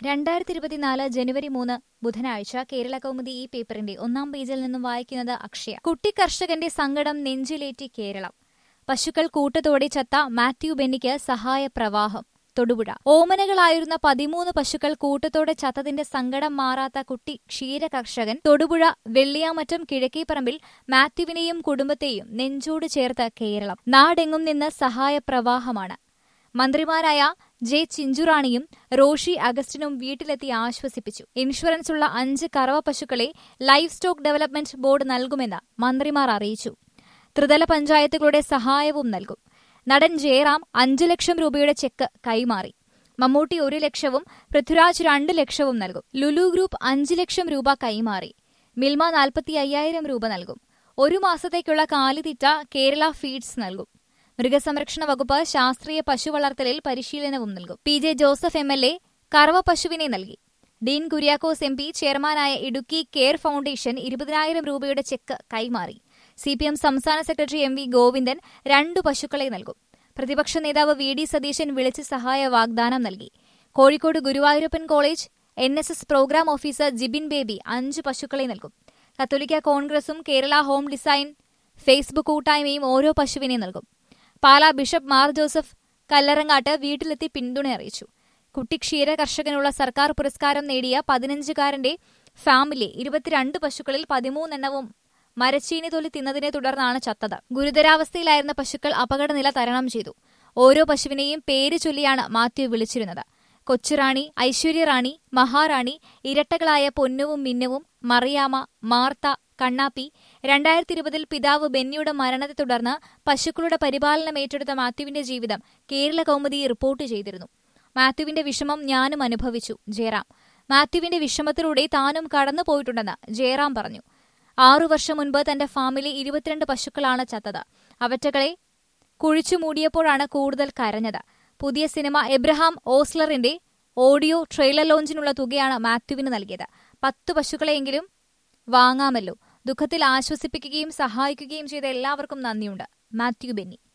രണ്ടായിരത്തി ഇരുപത്തിനാല് ജനുവരി മൂന്ന് ബുധനാഴ്ച കേരള കൗമുദി ഈ പേപ്പറിന്റെ ഒന്നാം പേജിൽ നിന്നും വായിക്കുന്നത് അക്ഷയ കുട്ടി കർഷകന്റെ സങ്കടം നെഞ്ചിലേറ്റി കേരളം പശുക്കൾ കൂട്ടത്തോടെ ചത്ത മാത്യു ബെന്നിക്ക് സഹായ പ്രവാഹം തൊടുപുഴ ഓമനകളായിരുന്ന പതിമൂന്ന് പശുക്കൾ കൂട്ടത്തോടെ ചത്തതിന്റെ സങ്കടം മാറാത്ത കുട്ടി ക്ഷീര കർഷകൻ തൊടുപുഴ വെള്ളിയാമറ്റം കിഴക്കേപ്പറമ്പിൽ മാത്യുവിനെയും കുടുംബത്തെയും നെഞ്ചോട് ചേർത്ത കേരളം നാടെങ്ങും നിന്ന് സഹായ പ്രവാഹമാണ് മന്ത്രിമാരായ ജെ ചിഞ്ചുറാണിയും റോഷി അഗസ്റ്റിനും വീട്ടിലെത്തി ആശ്വസിപ്പിച്ചു ഇൻഷുറൻസ് ഉള്ള അഞ്ച് കറവ പശുക്കളെ ലൈഫ് സ്റ്റോക്ക് ഡെവലപ്മെന്റ് ബോർഡ് നൽകുമെന്ന് മന്ത്രിമാർ അറിയിച്ചു ത്രിതല പഞ്ചായത്തുകളുടെ സഹായവും നൽകും നടൻ ജയറാം അഞ്ചു ലക്ഷം രൂപയുടെ ചെക്ക് കൈമാറി മമ്മൂട്ടി ഒരു ലക്ഷവും പൃഥ്വിരാജ് രണ്ട് ലക്ഷവും നൽകും ലുലു ഗ്രൂപ്പ് അഞ്ച് ലക്ഷം രൂപ കൈമാറി മിൽമ നാൽപ്പത്തി അയ്യായിരം രൂപ നൽകും ഒരു മാസത്തേക്കുള്ള കാലിത്തീറ്റ കേരള ഫീഡ്സ് നൽകും മൃഗസംരക്ഷണ വകുപ്പ് ശാസ്ത്രീയ പശു വളർത്തലിൽ പരിശീലനവും നൽകും P J Joseph M L A കറവ പശുവിനെ നൽകി ഡീൻ കുര്യാക്കോസ് എം പി ചെയർമാനായ ഇടുക്കി കെയർ ഫൗണ്ടേഷൻ ഇരുപതിനായിരം രൂപയുടെ ചെക്ക് കൈമാറി സി പി എം സംസ്ഥാന സെക്രട്ടറി എം വി ഗോവിന്ദൻ രണ്ടു പശുക്കളെ നൽകും പ്രതിപക്ഷ നേതാവ് വി ഡി സതീശൻ വിളിച്ച് സഹായ വാഗ്ദാനം നൽകി Kozhikode Guruvayurappan college N S S programme officer Jibin Baby അഞ്ച് പശുക്കളെ നൽകും കത്തോലിക്ക കോൺഗ്രസും കേരള ഹോം ഡിസൈൻ ഫേസ്ബുക്ക് കൂട്ടായ്മയും ഓരോ പശുവിനെ നൽകും പാലാ ബിഷപ്പ് മാർ ജോസഫ് കല്ലറങ്ങാട്ട് വീട്ടിലെത്തി പിന്തുണ അറിയിച്ചു കുട്ടി ക്ഷീര കർഷകനുള്ള സർക്കാർ പുരസ്കാരം നേടിയ പതിനഞ്ചുകാരന്റെ ഫാമിലി ഇരുപത്തിരണ്ട് പശുക്കളിൽ പതിമൂന്നെണ്ണവും മരച്ചീനി തൊലി തിന്നതിനെ തുടർന്നാണ് ചത്തത് ഗുരുതരാവസ്ഥയിലായിരുന്ന പശുക്കൾ അപകടനില തരണം ചെയ്തു ഓരോ പശുവിനെയും പേര് ചൊല്ലിയാണ് മാത്യു വിളിച്ചിരുന്നത് കൊച്ചുറാണി ഐശ്വര്യറാണി മഹാറാണി ഇരട്ടകളായ പൊന്നുവും മിന്നുവും മറിയാമ മാർത്ത കണ്ണാപ്പി രണ്ടായിരത്തി ഇരുപതിൽ പിതാവ് ബെന്നിയുടെ മരണത്തെ തുടർന്ന് പശുക്കളുടെ പരിപാലനം ഏറ്റെടുത്ത മാത്യുവിന്റെ ജീവിതം കേരള കൗമുദി റിപ്പോർട്ട് ചെയ്തിരുന്നു മാത്യുവിന്റെ വിഷമം ഞാനും അനുഭവിച്ചു ജയറാം മാത്യുവിന്റെ വിഷമത്തിലൂടെ താനും കടന്നുപോയിട്ടുണ്ടെന്ന് ജയറാം പറഞ്ഞു ആറു വർഷം മുൻപ് തന്റെ ഫാമിലെ ഇരുപത്തിരണ്ട് പശുക്കളാണ് ചത്തത് അവറ്റകളെ കുഴിച്ചു മൂടിയപ്പോഴാണ് കൂടുതൽ കരഞ്ഞത് പുതിയ സിനിമ എബ്രഹാം ഓസ്ലറിന്റെ ഓഡിയോ ട്രെയിലർ ലോഞ്ചിനുള്ള തുകയാണ് മാത്യുവിന് നൽകിയത് പത്തു പശുക്കളെയെങ്കിലും വാങ്ങാമല്ലോ ദുഃഖത്തിൽ ആശ്വസിപ്പിക്കുകയും സഹായിക്കുകയും ചെയ്ത എല്ലാവർക്കും നന്ദിയുണ്ട് മാത്യു ബെന്നി